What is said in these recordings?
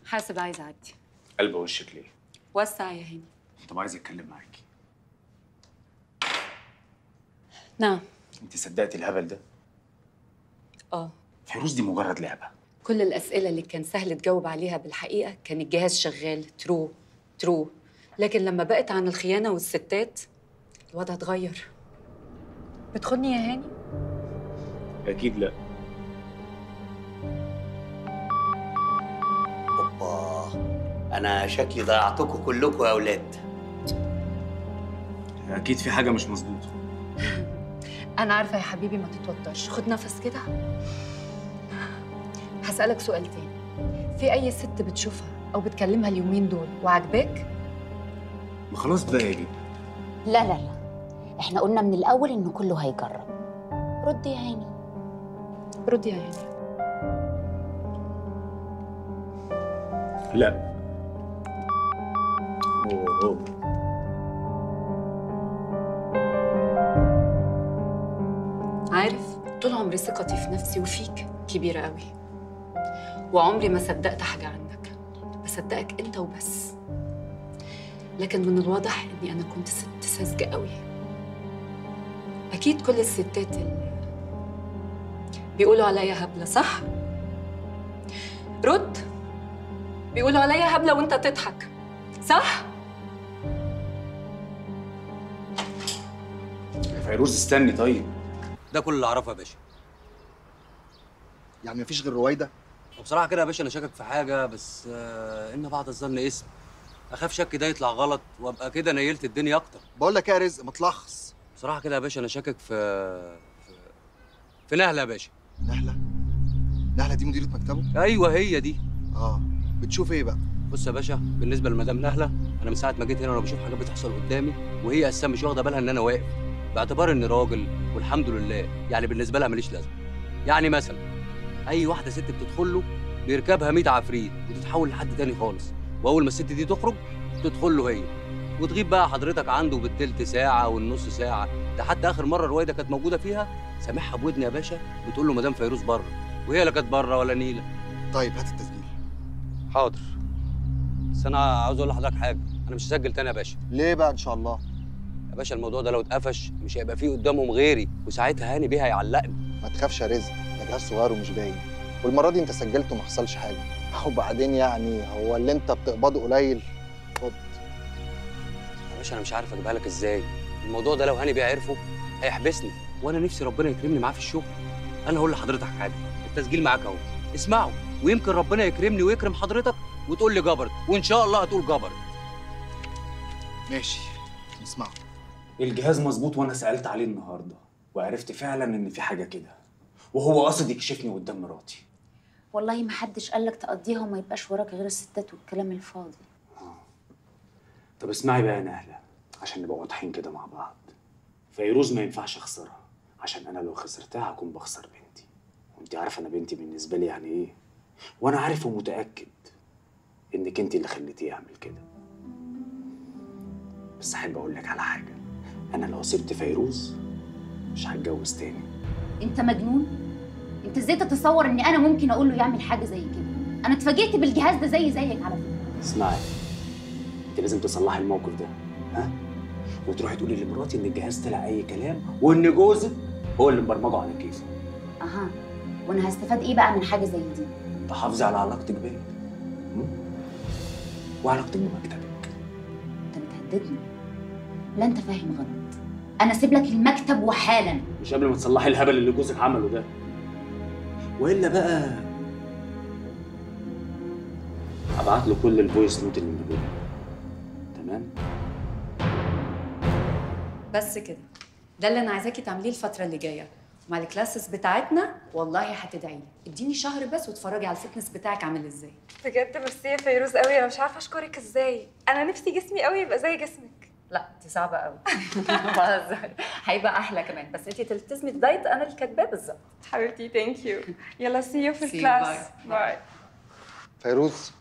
حاسب عايزه اعدي قلب وشك ليه؟ وسع يا هاني طب عايز اتكلم معاكي نعم انت صدقتي الهبل ده؟ اه فيروز دي مجرد لعبه كل الاسئله اللي كان سهل تجاوب عليها بالحقيقه كان الجهاز شغال ترو ترو لكن لما بقت عن الخيانه والستات الوضع اتغير بتخوني يا هاني اكيد لا اوبا انا شكلي ضيعتكم كلكم يا اولاد اكيد في حاجه مش مظبوطه انا عارفه يا حبيبي ما تتوترش خد نفس كده هسالك سؤال تاني في اي ست بتشوفها او بتكلمها اليومين دول وعجباك ما خلاص بقى يا جدي لا لا لا احنا قلنا من الاول ان كله هيجرب رد يا هاني رد يا هاني لا أوه، أوه. عارف طول عمري ثقتي في نفسي وفيك كبيرة قوي وعمري ما صدقت حاجة عنك بصدقك انت وبس لكن من الواضح اني انا كنت ست ساذجة قوي اكيد كل الستات اللي بيقولوا عليا هبلة صح؟ رد بيقولوا عليا هبلة وانت تضحك صح؟ فيروز استني طيب ده كل اللي اعرفه يا باشا يعني مفيش غير رويده وبصراحه كده يا باشا انا شاكك في حاجه بس آه ان بعد الظن اسم اخاف شك ده يطلع غلط وابقى كده نيلت الدنيا اكتر بقول لك ايه يا رزق متلخص بصراحه كده يا باشا انا شاكك في في, في نهله يا باشا نهله نهله دي مديره مكتبه ايوه هي دي اه بتشوف ايه بقى بص يا باشا بالنسبه لمدام نهله انا من ساعه ما جيت هنا وانا بشوف حاجات بتحصل قدامي وهي اساسا مش واخده بالها ان انا واقف باعتبار اني راجل والحمد لله يعني بالنسبه لها ماليش لازمه يعني مثلا اي واحده ست بتدخل له بيركبها 100 عفريت وتتحول لحد تاني خالص واول ما الست دي تخرج تدخل له هي وتغيب بقى حضرتك عنده بالتلت ساعه والنص ساعه ده حتى اخر مره رويده كانت موجوده فيها سامعها بودني يا باشا بتقول له مدام فيروز بره وهي لا كانت بره ولا نيله طيب هات التسجيل حاضر بس انا عاوز اقول لحضرتك حاجه انا مش هسجل تاني يا باشا ليه بقى ان شاء الله يا باشا الموضوع ده لو اتقفش مش هيبقى فيه قدامهم غيري وساعتها هاني بيه هيعلقني ما تخافش يا رزق ده جهاز صغير ومش باين والمره دي انت سجلت وما حصلش حاجه وبعدين يعني هو اللي انت بتقبضه قليل خد يا باشا انا مش عارف اجيبها لك ازاي الموضوع ده لو هاني بيه عرفه هيحبسني وانا نفسي ربنا يكرمني معاه في الشغل انا هقول لحضرتك حاجه التسجيل معاك اهو اسمعه ويمكن ربنا يكرمني ويكرم حضرتك وتقول لي جبرت وان شاء الله هتقول جبرت ماشي نسمعه الجهاز مظبوط وانا سالت عليه النهارده وعرفت فعلا ان في حاجه كده وهو قاصد يكشفني قدام مراتي والله ما حدش قالك تقضيها وما يبقاش وراك غير الستات والكلام الفاضي طب اسمعي بقى يا نهله عشان نبقى واضحين كده مع بعض فيروز ما ينفعش اخسرها عشان انا لو خسرتها هكون بخسر بنتي وانت عارفه انا بنتي بالنسبه لي يعني ايه وانا عارف ومتاكد انك انت اللي خليتيه يعمل كده بس احب اقول لك على حاجه انا لو سبت فيروز مش هتجوز تاني انت مجنون انت ازاي تتصور ان انا ممكن اقول له يعمل حاجه زي كده انا اتفاجئت بالجهاز ده زي زيك على فكره اسمعي انت لازم تصلحي الموقف ده ها وتروحي تقولي لمراتي ان الجهاز طلع اي كلام وان جوزك هو اللي مبرمجه على كيفه اها وانا هستفاد ايه بقى من حاجه زي دي تحافظي على علاقتك بيا م? وعلاقتك بمكتبك انت بتهددني لا انت فاهم غلط انا اسيب لك المكتب وحالا مش قبل ما تصلحي الهبل اللي جوزك عمله ده والا بقى هبعت له كل الفويس نوت اللي موجوده تمام بس كده ده اللي انا عايزاكي تعمليه الفتره اللي جايه مع الكلاسز بتاعتنا والله هتدعي لي اديني شهر بس واتفرجي على الفتنس بتاعك عامل ازاي بجد ميرسي يا فيروز قوي انا مش عارفه اشكرك ازاي انا نفسي جسمي قوي يبقى زي جسمك لا دي صعبه قوي بهزر هيبقى احلى كمان بس انت تلتزمي الدايت انا اللي كاتباه بالظبط حبيبتي ثانك يو يلا سي يو في See you, الكلاس bye. باي فيروز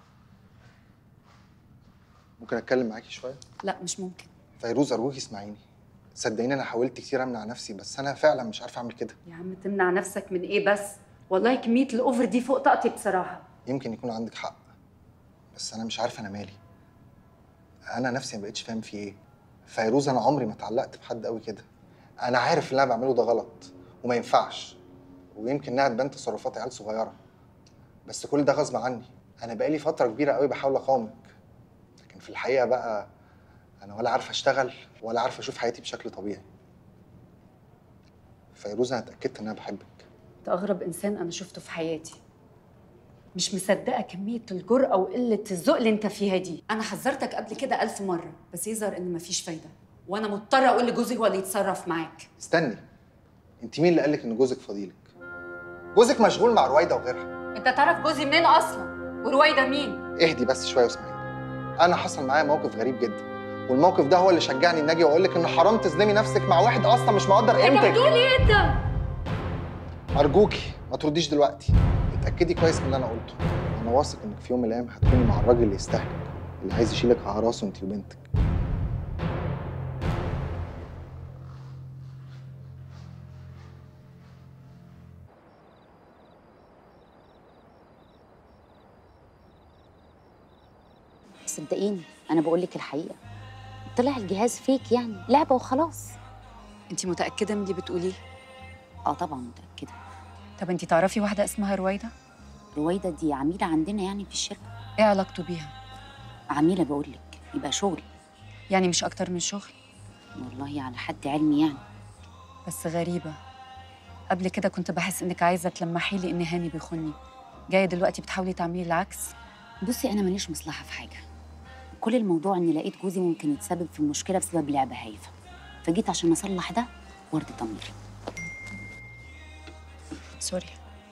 ممكن اتكلم معاكي شويه لا مش ممكن فيروز ارجوكي اسمعيني صدقيني انا حاولت كتير امنع نفسي بس انا فعلا مش عارف اعمل كده يا عم تمنع نفسك من ايه بس والله كميه الاوفر دي فوق طاقتي بصراحه يمكن يكون عندك حق بس انا مش عارف انا مالي انا نفسي ما بقتش فاهم في ايه فيروز انا عمري ما اتعلقت بحد قوي كده انا عارف اللي انا بعمله ده غلط وما ينفعش ويمكن انها تبان تصرفات عيال صغيره بس كل ده غصب عني انا بقالي فتره كبيره قوي بحاول اقاومك لكن في الحقيقه بقى انا ولا عارف اشتغل ولا عارف اشوف حياتي بشكل طبيعي فيروز انا اتاكدت ان انا بحبك انت اغرب انسان انا شفته في حياتي مش مصدقه كميه الجرأه وقله الذوق اللي انت فيها دي انا حذرتك قبل كده ألف مره بس يظهر ان مفيش فايده وانا مضطره اقول لجوزي هو اللي يتصرف معاك استني انت مين اللي قالك ان جوزك فضيلك جوزك مشغول مع رويده وغيرها انت تعرف جوزي منين اصلا ورويده مين اهدي بس شويه واسمعيني انا حصل معايا موقف غريب جدا والموقف ده هو اللي شجعني ان اجي واقول لك ان حرام تظلمي نفسك مع واحد اصلا مش مقدر قيمتك ايه انت ارجوكي ما ترديش دلوقتي اتاكدي كويس من اللي انا قلته انا واثق انك في يوم من الايام هتكوني مع الراجل اللي يستاهلك اللي عايز يشيلك على راسه انت وبنتك صدقيني انا بقول لك الحقيقه طلع الجهاز فيك يعني لعبه وخلاص انت متاكده من اللي بتقوليه اه طبعا متاكده طب انت تعرفي واحده اسمها رويده رويده دي عميله عندنا يعني في الشركه ايه علاقته بيها عميله بقول لك يبقى شغل يعني مش اكتر من شغل والله على حد علمي يعني بس غريبه قبل كده كنت بحس انك عايزه تلمحي لي ان هاني بيخوني جايه دلوقتي بتحاولي تعملي العكس بصي انا ماليش مصلحه في حاجه كل الموضوع اني لقيت جوزي ممكن يتسبب في المشكله بسبب لعبه هايفه فجيت عشان اصلح ده وارضي ضميري سوري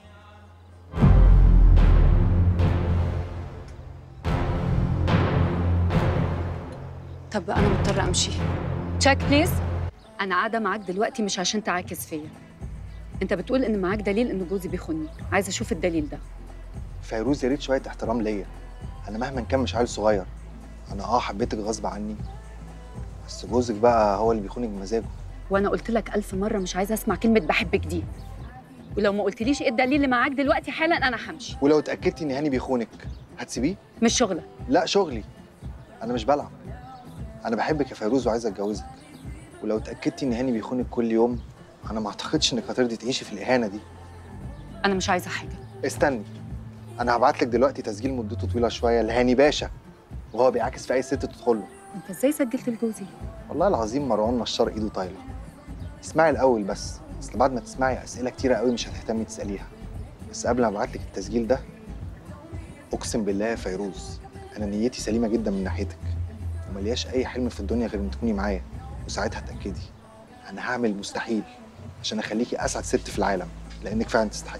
طب انا مضطره امشي تشيك بليز انا قاعده معاك دلوقتي مش عشان تعاكس فيا انت بتقول ان معاك دليل ان جوزي بيخوني عايزه اشوف الدليل ده فيروز يا ريت شويه احترام ليا انا مهما كان مش عيل صغير انا اه حبيتك غصب عني بس جوزك بقى هو اللي بيخونك بمزاجه وانا قلت لك الف مره مش عايزه اسمع كلمه بحبك دي ولو ما قلتليش ايه الدليل اللي معاك دلوقتي حالا انا همشي ولو اتاكدتي ان هاني بيخونك هتسيبيه مش شغله لا شغلي انا مش بلعب انا بحبك يا فيروز وعايز اتجوزك ولو اتاكدتي ان هاني بيخونك كل يوم انا ما اعتقدش انك هترضي تعيشي في الاهانه دي انا مش عايزه حاجه استني انا هبعت لك دلوقتي تسجيل مدته طويله شويه لهاني باشا وهو بيعاكس في اي ست تدخل له انت ازاي سجلت لجوزي والله العظيم مروان نشار ايده طايله اسمعي الاول بس اصل بعد ما تسمعي اسئله كتيره قوي مش هتهتمي تساليها بس قبل ما ابعت لك التسجيل ده اقسم بالله يا فيروز انا نيتي سليمه جدا من ناحيتك وملياش اي حلم في الدنيا غير ان تكوني معايا وساعتها اتاكدي انا هعمل المستحيل عشان اخليكي اسعد ست في العالم لانك فعلا تستحقي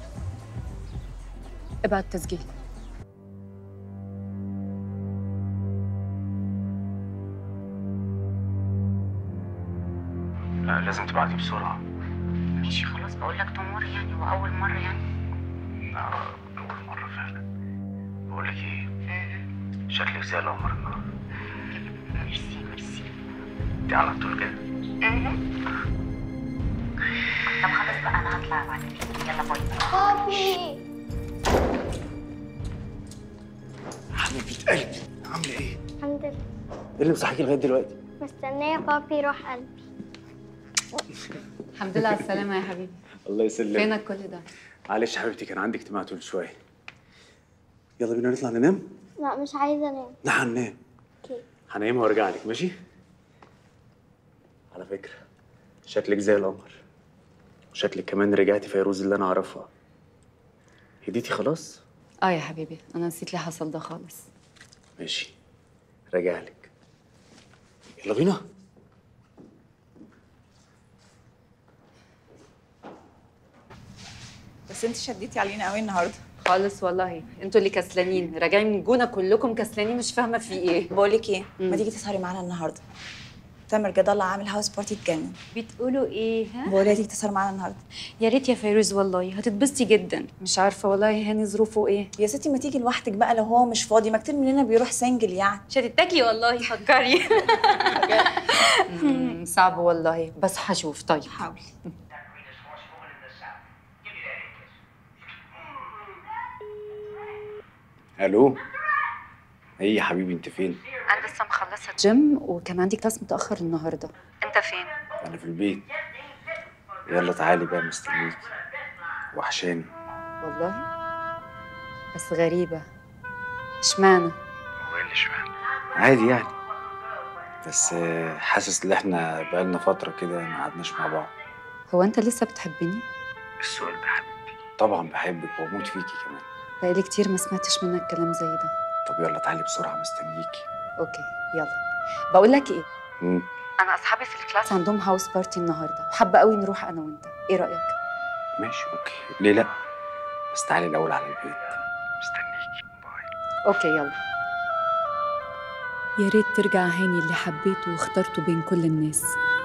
ابعت تسجيل لا لازم تبعتي بسرعه ماشي خلاص بقول لك تمر يعني واول مره يعني لا اول مره فعلا بقول لك ايه شكلك زي القمر النهارده ميرسي ميرسي انت على طول كده طب خلاص بقى انا هطلع بعد يلا باي بابي حبيبه قلبي عامله ايه؟ الحمد لله ايه اللي مصحيكي لغايه دلوقتي؟ مستنية بابي يروح قلبي الحمد لله على السلامه يا حبيبي الله يسلمك فينك كل ده معلش يا حبيبتي كان عندي اجتماع طول شويه يلا بينا نطلع ننام؟ لا مش عايزة انام لا هننام اوكي هنام وارجع لك ماشي؟ على فكره شكلك زي القمر وشكلك كمان رجعتي فيروز اللي انا اعرفها هديتي خلاص؟ اه يا حبيبي انا نسيت ليه حصل ده خالص ماشي راجع لك يلا بينا بس انت شديتي علينا قوي النهارده خالص والله انتوا اللي كسلانين راجعين من الجونه كلكم كسلانين مش فاهمه في ايه بقول لك ايه مم. ما تيجي تسهري معانا النهارده تامر جد الله عامل هاوس بارتي تجنن بتقولوا ايه ها؟ بقول لها تيجي تسهري معانا النهارده يا ريت يا فيروز والله هتتبسطي جدا مش عارفه والله هاني ظروفه ايه يا ستي ما تيجي لوحدك بقى لو هو مش فاضي ما كتير مننا بيروح سنجل يعني مش هتتاكلي والله فكري مم، صعب والله بس هشوف طيب حاولي الو ايه يا حبيبي انت فين؟ انا لسه مخلصه جيم وكان عندي كلاس متاخر النهارده انت فين انا في البيت يلا تعالي بقى مستنيك وحشاني والله بس غريبه اشمعنى هو ايه اللي اشمعنى؟ عادي يعني بس آه، حاسس ان احنا بقالنا فترة كده ما قعدناش مع بعض هو انت لسه بتحبني السؤال ده حبيبتي طبعا بحبك واموت فيكي كمان بقالي كتير ما سمعتش منك كلام زي ده طب يلا تعالي بسرعة مستنيكي اوكي يلا بقول لك ايه مم. انا اصحابي في الكلاس عندهم هاوس بارتي النهارده وحابه قوي نروح انا وانت ايه رايك ماشي اوكي ليه لا بس تعالي الاول على البيت مستنيكي باي اوكي يلا يا ريت ترجع هاني اللي حبيته واخترته بين كل الناس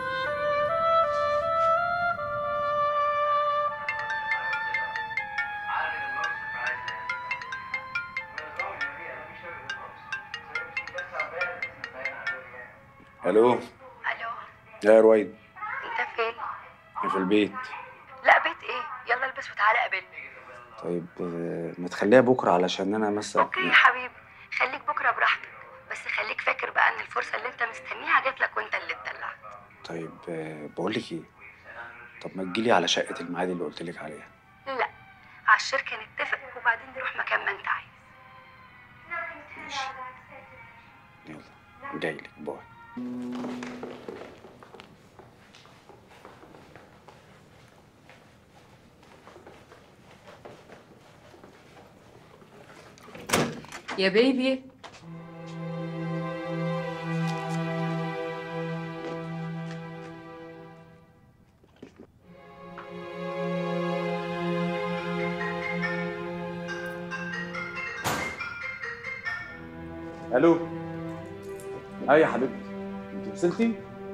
الو الو يا رويد انت فين؟ أنا في البيت لا بيت ايه؟ يلا البس وتعالى قابلني طيب آه، ما تخليها بكرة علشان انا مثلا اوكي يا حبيبي خليك بكره براحتك بس خليك فاكر بقى ان الفرصه اللي انت مستنيها جات لك وانت اللي اتدلعت طيب آه، بقول لك ايه طب ما تجيلي على شقة الميعاد اللي قلت لك عليها لا على الشركه نتفق وبعدين نروح مكان ما انت عايز يلا جاي لك باي يا بيبي الو اي يا حبيبتي انت وصلتي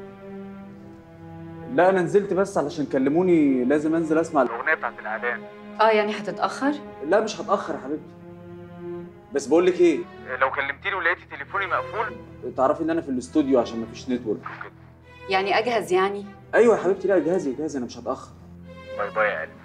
لا انا نزلت بس علشان كلموني لازم انزل اسمع الاغنيه بتاعت الاعلان اه يعني هتتاخر لا مش هتاخر يا حبيبتي بس بقول لك ايه لو كلمتيني ولقيتي تليفوني مقفول تعرفي ان انا في الاستوديو عشان مفيش نتورك وكده يعني اجهز يعني ايوه يا حبيبتي لا جهازي جهازي انا مش هتاخر باي باي يا قلبي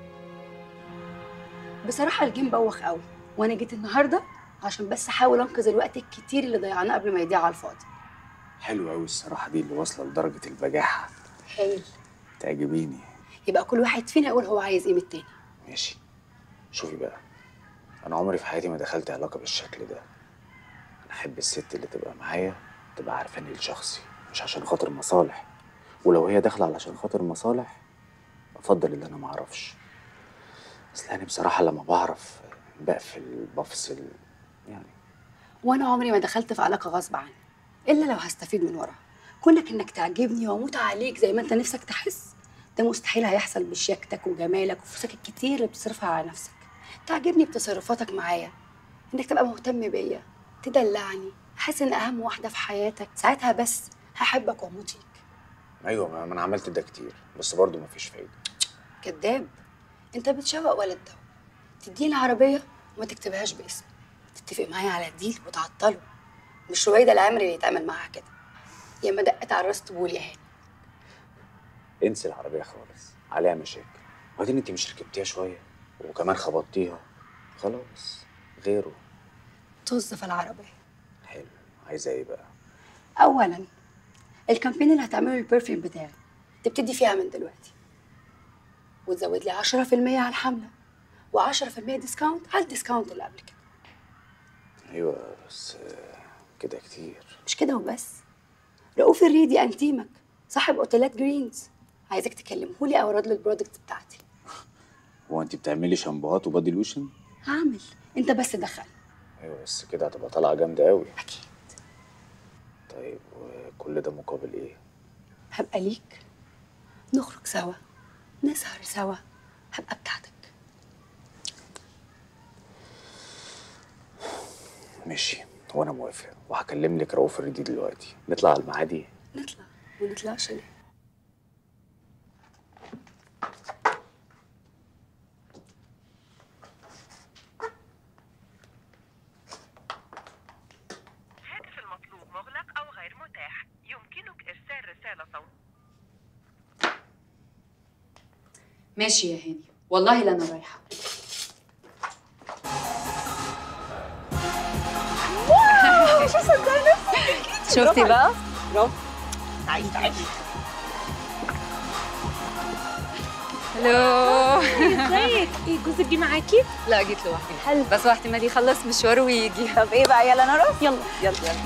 بصراحة الجيم بوخ قوي وأنا جيت النهاردة عشان بس أحاول أنقذ الوقت الكتير اللي ضيعناه قبل ما يضيع على الفاضي حلو قوي الصراحه دي اللي واصله لدرجه البجاحه هايل تعجبيني يبقى كل واحد فينا يقول هو عايز إيه من التاني ماشي شوفي بقى انا عمري في حياتي ما دخلت علاقه بالشكل ده انا احب الست اللي تبقى معايا تبقى عارفاني لشخصي مش عشان خاطر مصالح ولو هي داخله علشان خاطر مصالح افضل اللي انا ما اعرفش اصل يعني بصراحه لما بعرف بقفل بفصل يعني وأنا عمري ما دخلت في علاقة غصب عني إلا لو هستفيد من وراها كونك إنك تعجبني وأموت عليك زي ما أنت نفسك تحس ده مستحيل هيحصل بشياكتك وجمالك وفلوسك الكتير اللي بتصرفها على نفسك تعجبني بتصرفاتك معايا إنك تبقى مهتم بيا تدلعني أحس إن أهم واحدة في حياتك ساعتها بس هحبك وأموت فيك ايوه ما ما انا عملت ده كتير بس برضه مفيش فايده كداب انت بتشوق ولد ده تديني العربيه وما تكتبهاش باسم تتفق معايا على ديل وتعطله مش رويده العامري اللي يتعامل معاها كده يا اما دقت على الراس طبول يا هاني انسي العربيه خالص عليها مشاكل وبعدين انت مش ركبتيها شويه وكمان خبطتيها خلاص غيره طز في العربيه حلو عايزه ايه بقى اولا الكامبين اللي هتعمله البرفيوم بتاعي تبتدي فيها من دلوقتي وتزود لي 10% على الحمله و10% ديسكاونت على الديسكاونت اللي قبل كده ايوه بس آه، كده كتير مش كده وبس رؤوف الريدي انتيمك صاحب اوتيلات جرينز عايزك تكلمهولي اورد له البرودكت بتاعتي هو انت بتعملي شامبوهات وبادي لوشن هعمل انت بس دخل ايوه بس كده هتبقى طالعه جامده قوي اكيد طيب وكل ده مقابل ايه هبقى ليك نخرج سوا نسهر سوا هبقى بتاعتك ماشي وانا موافق وهكلم لك رؤوف الريدي دلوقتي نطلع على المعادي نطلع ونطلعش ليه هاتف المطلوب مغلق أو غير متاح يمكنك إرسال رسالة صوت ماشي يا هاني والله لا انا رايحه مصدقه نفسي شفتي بقى؟ برافو تعالي تعالي هلو ازيك ايه جوزك جه معاكي لا جيت لوحدي حلو بس وقت ما يخلص مشواره ويجي طب ايه بقى يلا نروح يلا يلا يلا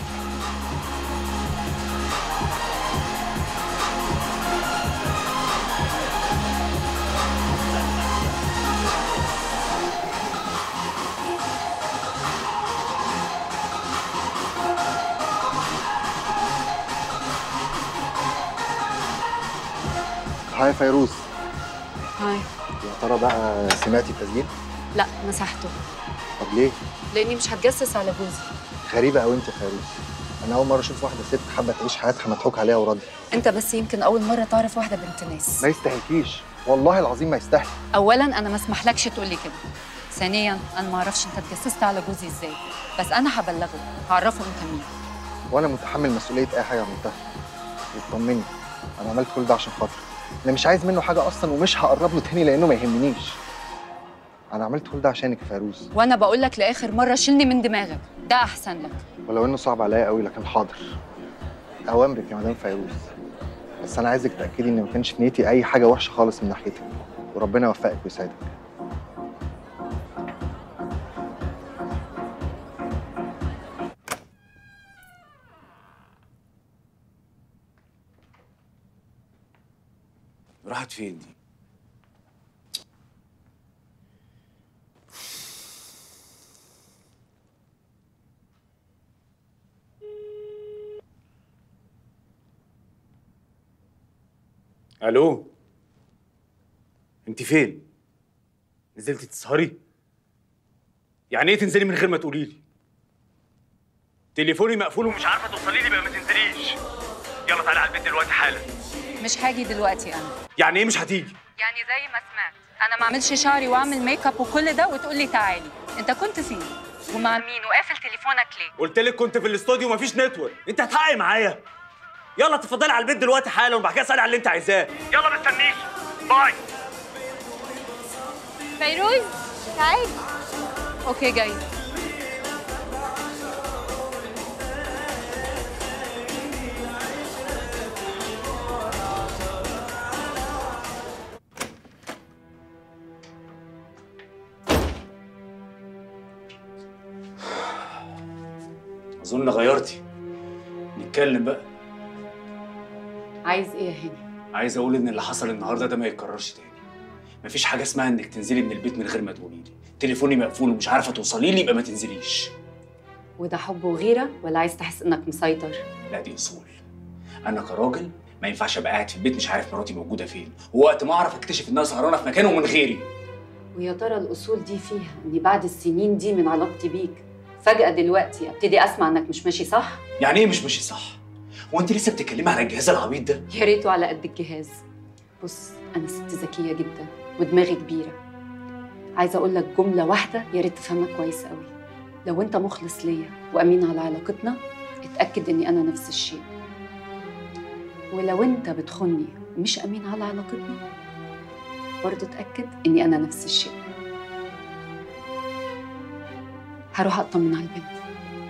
هاي فيروز هاي يا ترى بقى سمعتي التسجيل؟ لا مسحته طب ليه؟ لاني مش هتجسس على جوزي غريبة قوي انت يا فيروز انا اول مرة اشوف واحدة ست حابة تعيش حياتها مضحوك عليها وراضية انت بس يمكن اول مره تعرف واحده بنت ناس ما يستاهلكيش والله العظيم ما يستاهل اولا انا ما اسمحلكش تقولي كده ثانيا انا ما اعرفش انت اتجسست على جوزي ازاي بس انا هبلغه هعرفه انت مين وانا متحمل مسؤولية اي حاجة عملتها اطمني انا عملت كل ده عشان خاطري انا مش عايز منه حاجة اصلا ومش هقرب له تاني لانه ما يهمنيش انا عملت كل ده عشانك يا فيروز وانا بقول لك لاخر مره شيلني من دماغك ده احسن لك ولو انه صعب عليا قوي لكن حاضر اوامرك يا مدام فيروز بس انا عايزك تاكدي ان ما كانش في نيتي اي حاجه وحشه خالص من ناحيتك وربنا يوفقك ويسعدك راحت فين دي؟ الو انت فين؟ نزلتي تسهري؟ يعني ايه تنزلي من غير ما تقولي لي؟ تليفوني مقفول ومش عارفه توصلي لي بقى ما تنزليش يلا تعالي على البيت دلوقتي حالا مش هاجي دلوقتي انا يعني ايه مش هتيجي؟ يعني زي ما سمعت انا ما اعملش شعري واعمل ميك اب وكل ده وتقول لي تعالي انت كنت فين ومع مين وقافل تليفونك ليه قلت لك كنت في الاستوديو ومفيش نتورك انت هتحقق معايا يلا تفضلي على البيت دلوقتي حالا وبعد كده اسالي على اللي انت عايزاه يلا مستنيك باي فيروز تعالي اوكي جاي اظن غيرتي نتكلم بقى عايز ايه يا هاني عايز اقول ان اللي حصل النهارده ده ما يتكررش تاني مفيش حاجه اسمها انك تنزلي من البيت من غير ما تقولي لي تليفوني مقفول ومش عارفه توصلي لي يبقى ما تنزليش وده حب وغيره ولا عايز تحس انك مسيطر لا دي اصول انا كراجل ما ينفعش ابقى قاعد في البيت مش عارف مراتي موجوده فين ووقت ما اعرف اكتشف انها سهرانه في مكان ومن غيري ويا ترى الاصول دي فيها اني بعد السنين دي من علاقتي بيك فجاه دلوقتي ابتدي اسمع انك مش ماشي صح يعني ايه مش ماشي صح هو انت لسه بتتكلمي على الجهاز العبيط ده يا ريته على قد الجهاز بص انا ست ذكيه جدا ودماغي كبيره عايزه اقول لك جمله واحده يا ريت تفهمها كويس قوي لو انت مخلص ليا وامين على علاقتنا اتاكد اني انا نفس الشيء ولو انت بتخني ومش امين على علاقتنا برضه اتاكد اني انا نفس الشيء هروح اطمن على البنت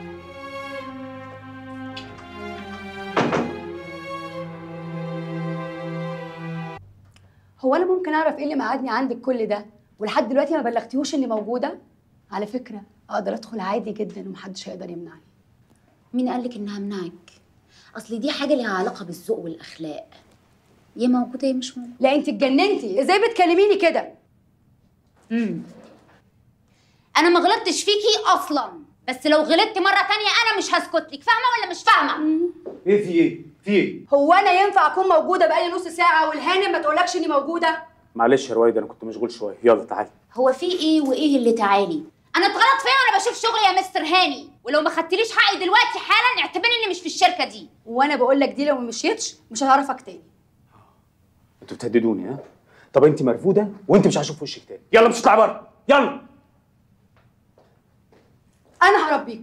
هو انا ممكن اعرف ايه اللي مقعدني عندك كل ده ولحد دلوقتي ما بلغتيهوش اني موجوده على فكره اقدر ادخل عادي جدا ومحدش هيقدر يمنعني مين قالك انها منعك اصل دي حاجه ليها علاقه بالذوق والاخلاق يا موجوده يا مش موجوده لا انت اتجننتي ازاي بتكلميني كده امم انا ما غلطتش فيكي اصلا بس لو غلطت مره تانية انا مش هسكت لك فاهمه ولا مش فاهمه ايه في ايه في ايه هو انا ينفع اكون موجوده بقالي نص ساعه والهانم ما تقولكش اني موجوده معلش يا رويد انا كنت مشغول شويه يلا تعالي هو في ايه وايه اللي تعالي انا اتغلط فيا وانا بشوف شغلي يا مستر هاني ولو ما خدتليش حقي دلوقتي حالا اعتبرني اني مش في الشركه دي وانا بقول لك دي لو ما مشيتش مش هعرفك تاني انتوا بتهددوني ها طب انت مرفوضه وانت مش هشوف وشك تاني يلا مش هطلع بره يلا انا هربيكوا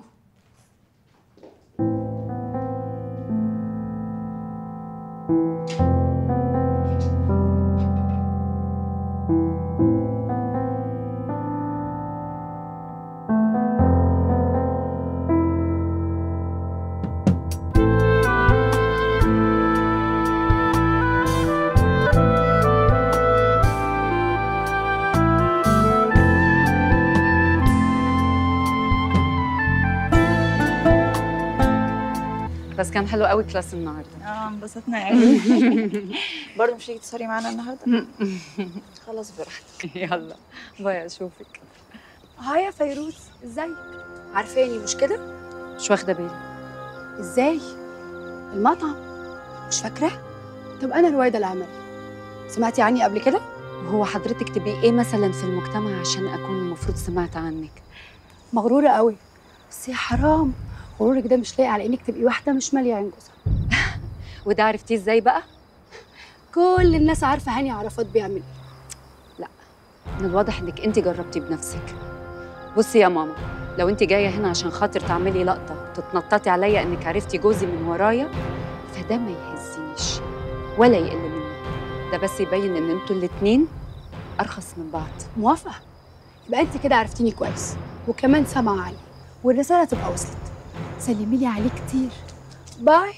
كان حلو قوي كلاس النهارده اه انبسطنا قوي برضه مش هتيجي تسهري معانا النهارده خلاص براحتك يلا باي اشوفك هاي يا فيروز ازيك عارفاني مش كده مش واخده بالي ازاي المطعم مش فاكراه طب انا رويده العمل سمعتي عني قبل كده هو حضرتك تبقي ايه مثلا في المجتمع عشان اكون المفروض سمعت عنك مغروره قوي بس يا حرام غرورك ده مش لايق على انك تبقي واحده مش ماليه عين جوزها وده عرفتيه ازاي بقى كل الناس عارفه هاني عرفات بيعمل ايه من الواضح انك انت جربتي بنفسك بصي يا ماما لو انت جايه هنا عشان خاطر تعملي لقطه تتنططي عليا انك عرفتي جوزي من ورايا فده ما يهزنيش ولا يقل مني ده بس يبين ان انتوا الاتنين ارخص من بعض موافقه يبقى انت كده عرفتيني كويس وكمان سامعه عني والرساله تبقى وصلت سلمي لي عليه كتير باي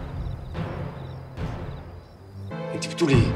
انت بتقولي ايه؟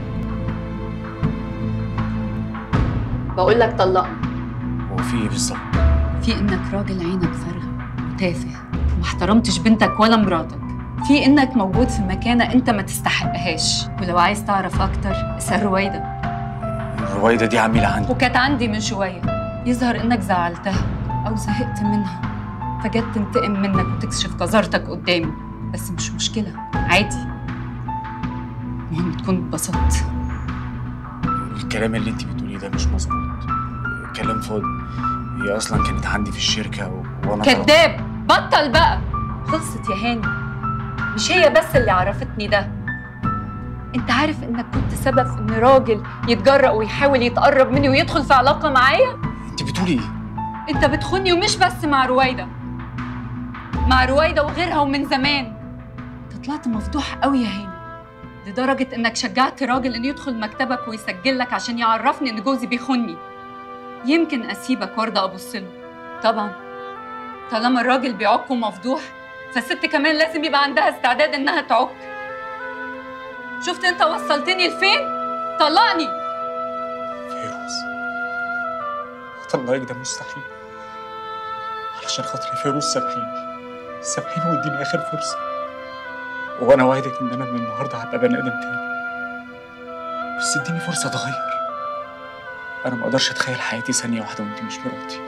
بقول لك طلقني هو في ايه بالظبط؟ في انك راجل عينك فارغه وتافه وما احترمتش بنتك ولا مراتك في انك موجود في مكانه انت ما تستحقهاش ولو عايز تعرف اكتر اسال رويده الرويده دي عميله عندي وكانت عندي من شويه يظهر انك زعلتها او زهقت منها فجت تنتقم منك وتكشف قذارتك قدامي بس مش مشكله عادي المهم تكون اتبسطت الكلام اللي انت بتقوليه ده مش مظبوط كلام فاضي هي اصلا كانت عندي في الشركه و... وانا طلبت- كذاب بطل بقى خلصت يا هاني مش هي بس اللي عرفتني ده انت عارف انك كنت سبب في ان راجل يتجرأ ويحاول يتقرب مني ويدخل في علاقه معايا انت بتقولي ايه؟ انت بتخوني ومش بس مع رويده مع رويده وغيرها ومن زمان انت طلعت مفضوح قوي يا هاني لدرجه انك شجعت راجل انه يدخل مكتبك ويسجل لك عشان يعرفني ان جوزي بيخوني يمكن اسيبك وارضى ابص له طبعا طالما الراجل بيعك ومفضوح فالست كمان لازم يبقى عندها استعداد انها تعك شفت انت وصلتني لفين طلقني فيروز طلعك ده مستحيل علشان خاطري فيروز سامحيني سامحيني واديني اخر فرصه وانا وعدك ان انا من النهارده هبقى بني ادم تاني بس اديني فرصه اتغير انا ما اقدرش اتخيل حياتي ثانيه واحده وانت مش مراتي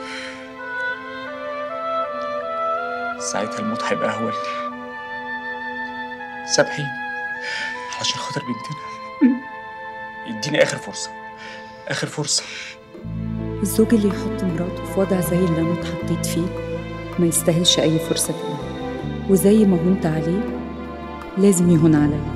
ساعتها الموت هيبقى اهون سامحيني علشان خاطر بنتنا اديني اخر فرصه اخر فرصه الزوج اللي يحط مراته في وضع زي اللي انا اتحطيت فيه ما يستاهلش اي فرصه تانية وزي ما هنت عليه لازم يهون عليا